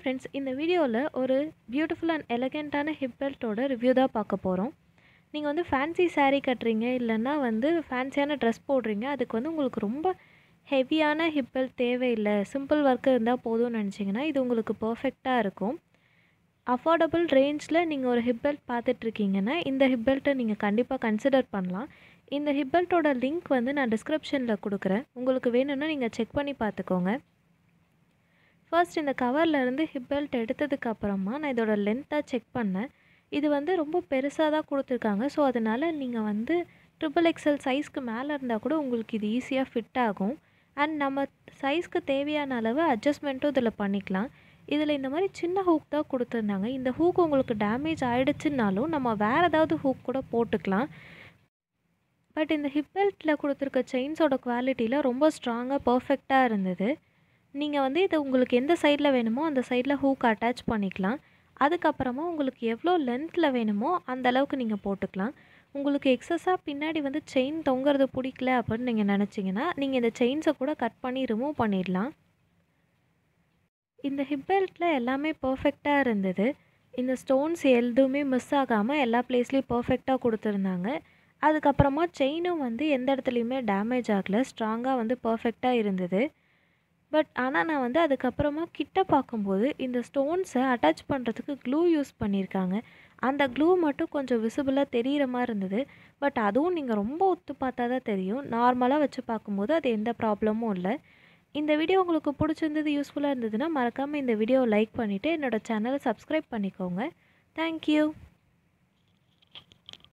friends இந்த வீடியோவில் ஒரு பியூட்டிஃபுல் அண்ட் எலகெண்ட்டான ஹிப் பெல்ட்டோட ரிவ்யூ தான் பார்க்க போகிறோம் நீங்கள் வந்து ஃபேன்சி saree கட்டுறீங்க இல்லைன்னா வந்து ஃபேன்சியான ட்ரெஸ் போடுறீங்க அதுக்கு வந்து உங்களுக்கு ரொம்ப ஹெவியான ஹிப் பெல்ட் தேவையில்லை சிம்பிள் ஒர்க்கு இருந்தால் போதும்னு நினச்சிங்கன்னா இது உங்களுக்கு பர்ஃபெக்டாக இருக்கும் அஃபோர்டபுள் ரேஞ்சில் நீங்கள் ஒரு ஹிப் பெல்ட் பார்த்துட்ருக்கீங்கன்னா இந்த ஹிப் பெல்ட்டை நீங்கள் கண்டிப்பாக கன்சிடர் பண்ணலாம் இந்த ஹிப் பெல்ட்டோட லிங்க் வந்து நான் டிஸ்கிரிப்ஷனில் கொடுக்குறேன் உங்களுக்கு வேணும்னா நீங்கள் செக் பண்ணி பார்த்துக்கோங்க ஃபர்ஸ்ட் இந்த கவரில் இருந்து ஹிப் பெல்ட் எடுத்ததுக்கு அப்புறமா நான் இதோட லென்த்தை செக் பண்ணேன் இது வந்து ரொம்ப பெருசாக தான் கொடுத்துருக்காங்க ஸோ அதனால் நீங்கள் வந்து ட்ரிபிள் எக்ஸல் சைஸ்க்கு மேலே இருந்தால் கூட உங்களுக்கு இது ஈஸியாக ஃபிட் ஆகும் அண்ட் நம்ம சைஸ்க்கு தேவையான அளவு அட்ஜஸ்ட்மெண்ட்டும் இதில் பண்ணிக்கலாம் இதில் இந்த மாதிரி சின்ன ஹூக் தான் கொடுத்துருந்தாங்க இந்த ஹூக் உங்களுக்கு டேமேஜ் ஆகிடுச்சுனாலும் நம்ம வேறு ஏதாவது ஹூக் கூட போட்டுக்கலாம் பட் இந்த ஹிப் பெல்ட்டில் கொடுத்துருக்க செயின்ஸோட குவாலிட்டியில் ரொம்ப ஸ்ட்ராங்காக பர்ஃபெக்டாக இருந்தது நீங்கள் வந்து இது உங்களுக்கு எந்த சைடில் வேணுமோ அந்த சைடில் ஹூக் அட்டாச் பண்ணிக்கலாம் அதுக்கப்புறமா உங்களுக்கு எவ்வளோ லென்த்தில் வேணுமோ அந்த அளவுக்கு நீங்கள் போட்டுக்கலாம் உங்களுக்கு எக்ஸஸாக பின்னாடி வந்து செயின் தொங்குறது பிடிக்கல அப்படின்னு நீங்கள் நினச்சிங்கன்னா நீங்கள் இந்த செயின்ஸை கூட கட் பண்ணி ரிமூவ் பண்ணிடலாம் இந்த ஹிப் பெல்ட்டில் எல்லாமே பர்ஃபெக்டாக இருந்தது இந்த ஸ்டோன்ஸ் எதுவுமே மிஸ் ஆகாமல் எல்லா பிளேஸ்லேயும் பர்ஃபெக்டாக கொடுத்துருந்தாங்க அதுக்கப்புறமா செயினும் வந்து எந்த இடத்துலையுமே டேமேஜ் ஆகலை ஸ்ட்ராங்காக வந்து பர்ஃபெக்டாக இருந்தது பட் ஆனால் நான் வந்து அதுக்கப்புறமா கிட்ட பார்க்கும்போது இந்த ஸ்டோன்ஸை அட்டாச் பண்ணுறதுக்கு க்ளூ யூஸ் பண்ணியிருக்காங்க அந்த க்ளூ மட்டும் கொஞ்சம் விசிபிளாக தெரிகிற மாதிரி இருந்தது பட் அதுவும் நீங்கள் ரொம்ப ஒத்து பார்த்தா தான் தெரியும் நார்மலாக வச்சு பார்க்கும்போது அது எந்த ப்ராப்ளமும் இல்லை இந்த வீடியோ உங்களுக்கு பிடிச்சிருந்தது யூஸ்ஃபுல்லாக இருந்ததுன்னா மறக்காமல் இந்த வீடியோவை லைக் பண்ணிவிட்டு என்னோடய சேனலை சப்ஸ்கிரைப் பண்ணிக்கோங்க தேங்க்யூ